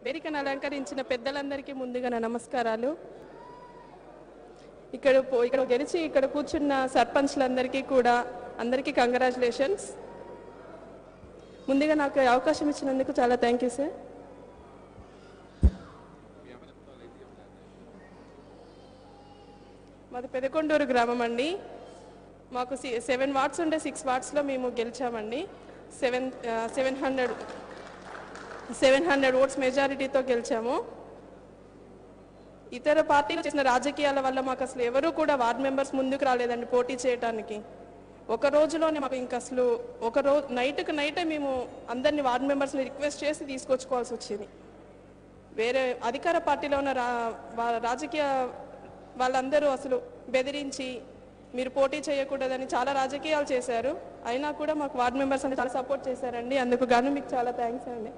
వేదికను అలంకరించిన పెద్దలందరికీ ముందుగా నా నమస్కారాలు ఇక్కడ పో- ఇక్కడ గెలిచి ఇక్కడ కూర్చున్న సర్పంచ్లందరికీ కూడా అందరికీ కంగ్రాచులేషన్స్ ముందుగా నాకు ఈ అవకాశం ఇచ్చినందుకు చాలా థ్యాంక్ యూ సార్ మాది పెదకొండూరు గ్రామం అండి మాకు సెవెన్ వార్డ్స్ ఉండే సిక్స్ వార్డ్స్లో మేము గెలిచామండి seven seven hundred seven hundred votes మెజారిటీతో గెలిచాము ఇతర పార్టీలు చేసిన రాజకీయాల వల్ల మాకు అసలు ఎవరు కూడా వార్డ్ మెంబర్స్ ముందుకు రాలేదండి పోటీ చేయడానికి ఒక రోజులోనే మాకు ఇంకా అసలు ఒక రోజు నైట్కి నైటే మేము అందరినీ వార్డ్ మెంబర్స్ని రిక్వెస్ట్ చేసి తీసుకొచ్చుకోవాల్సి వచ్చింది వేరే అధికార పార్టీలో ఉన్న రా వా- రాజకీయ వాళ్ళందరూ అసలు బెదిరించి మీరు పోటీ చేయకూడదని చాలా రాజకీయాలు చేశారు అయినా కూడా మాకు వార్డ్ మెంబర్స్ అని చాలా సపోర్ట్ చేశారండి అందుకు గాను మీకు చాలా థ్యాంక్స్ అండి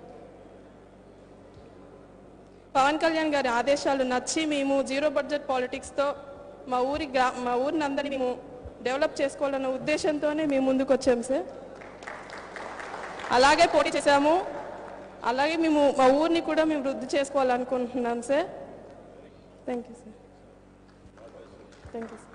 పవన్ కళ్యాణ్ గారి ఆదేశాలు నచ్చి మేము జీరో బడ్జెట్ పాలిటిక్స్తో మా ఊరి గ్రా మా ఊరిని అందరినీ మేము డెవలప్ చేసుకోవాలన్న ఉద్దేశంతోనే మేము ముందుకు వచ్చాము సార్ అలాగే పోటీ చేశాము అలాగే మేము మా ఊరిని కూడా మేము వృద్ధి చేసుకోవాలనుకుంటున్నాం sir thank you sir thank you sir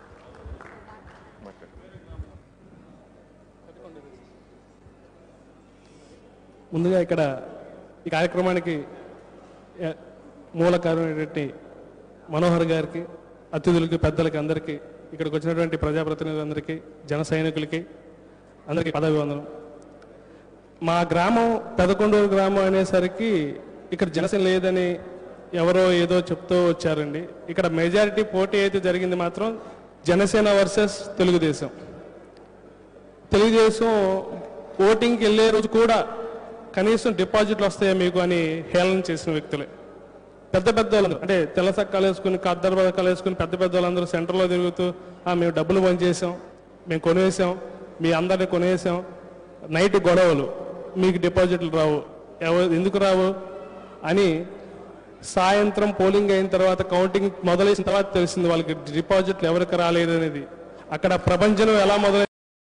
ముందుగా ఇక్కడ ఈ కార్యక్రమానికి ఏ, మూల కారణమైనటువంటి మనోహర్ గారికి అతిథులకి పెద్దలకి అందరికీ ఇక్కడికి వచ్చినటువంటి ప్రజాప్రతినిధులందరికీ జన సైనికులకి అందరికీ పదవివందనం మా గ్రామం పెదకొండూరు గ్రామం అనేసరికి ఇక్కడ జనసేన లేదని ఎవరో ఏదో చెప్తూ వచ్చారండి ఇక్కడ మెజారిటీ పోటీ అయితే జరిగింది మాత్రం జనసేన వర్సెస్ తెలుగుదేశం తెలుగుదేశం ఓటింగ్కి వెళ్ళే రోజు కూడా కనీసం డిపాజిట్లు వస్తాయా మీకు అని హేళన చేసిన వ్యక్తులే పెద్ద పెద్ద వాళ్ళు అంటే తెల్ల సక్కాలు వేసుకుని కద్దరు బతకాలు వేసుకుని పెద్ద పెద్ద వాళ్ళందరూ సెంటర్లో తిరుగుతూ "ఆ, మేము డబ్బులు పనిచేసాం మేము కొనేసాం మీ అందరిని కొనేసాం నైట్ గొడవలు మీకు డిపాజిట్లు రావు ఎవ- ఎందుకు రావు అని సాయంత్రం పోలింగ్ అయిన తర్వాత కౌంటింగ్ మొదలైన తర్వాత తెలిసింది వాళ్ళకి డిపాజిట్లు ఎవరికి రాలేదు అనేది అక్కడ ప్రపంచం ఎలా మొదలై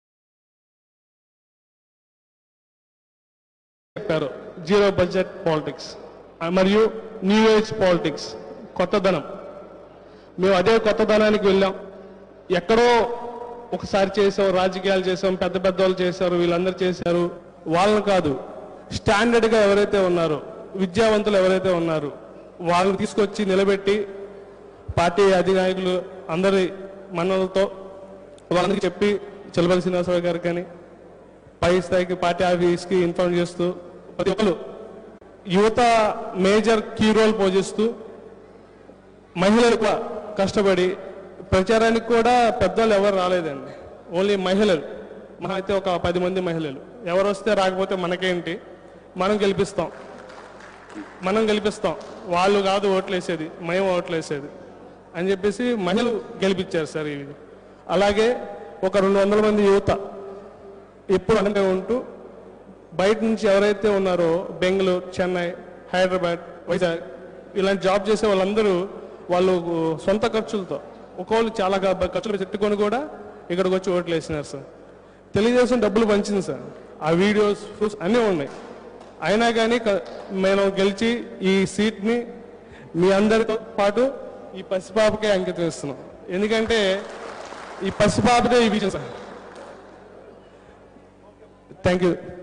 చెప్పారు జీరో బడ్జెట్ పాలిటిక్స్ మరియు న్యూ ఏజ్ పాలిటిక్స్ కొత్తదనం మేము అదే కొత్తదనానికి వెళ్ళాం ఎక్కడో ఒకసారి చేసాం రాజకీయాలు చేసాం పెద్ద పెద్ద వాళ్ళు చేశారు వీళ్ళందరూ చేశారు వాళ్ళని కాదు స్టాండర్డ్గా ఎవరైతే ఉన్నారో విద్యావంతులు ఎవరైతే ఉన్నారో వాళ్ళని తీసుకొచ్చి నిలబెట్టి పార్టీ అధినాయకులు అందరి మన్నలతో వాళ్ళకి చెప్పి చిలబల శ్రీనివాసరావు గారు కానీ పై స్థాయికి పార్టీ ఆఫీస్కి ఇన్ఫార్మ్ చేస్తూ ప్రతి ఒక్కరు యువత మేజర్ కీ రోల్ పోషిస్తూ మహిళలు కూడా కష్టపడి ప్రచారానికి కూడా పెద్దలు ఎవరు రాలేదండి ఓన్లీ మహిళలు మన అయితే ఒక పది మంది మహిళలు ఎవరు వస్తే రాకపోతే మనకేంటి మనం గెలిపిస్తాం మనం గెలిపిస్తాం వాళ్ళు కాదు ఓట్లు వేసేది మేము ఓట్లు వేసేది అని చెప్పేసి మహిళలు గెలిపించారు సార్ ఇది అలాగే ఒక రెండు వందల మంది యువత ఎప్పుడు అనగా ఉంటూ బయట నుంచి ఎవరైతే ఉన్నారో బెంగళూరు చెన్నై హైదరాబాద్ వైజాగ్ ఇలాంటి జాబ్ చేసే వాళ్ళందరూ వాళ్ళు సొంత ఖర్చులతో ఒక్కోళ్ళు చాలా గా- ఖర్చులు పెట్టుకొని కూడా ఇక్కడికి వచ్చి ఓట్లు వేసినారు సార్ తెలుగుదేశం డబ్బులు పంచింది సార్ ఆ వీడియోస్ ప్రూఫ్స్ అన్నీ ఉన్నాయి అయినా కానీ క- మేము గెలిచి ఈ సీట్ని మీ అందరితో పాటు ఈ పసిపాపకే అంకితం ఇస్తున్నాం ఎందుకంటే ఈ పసిపాపదే ఈ విజయం సార్ థ్యాంక్ యూ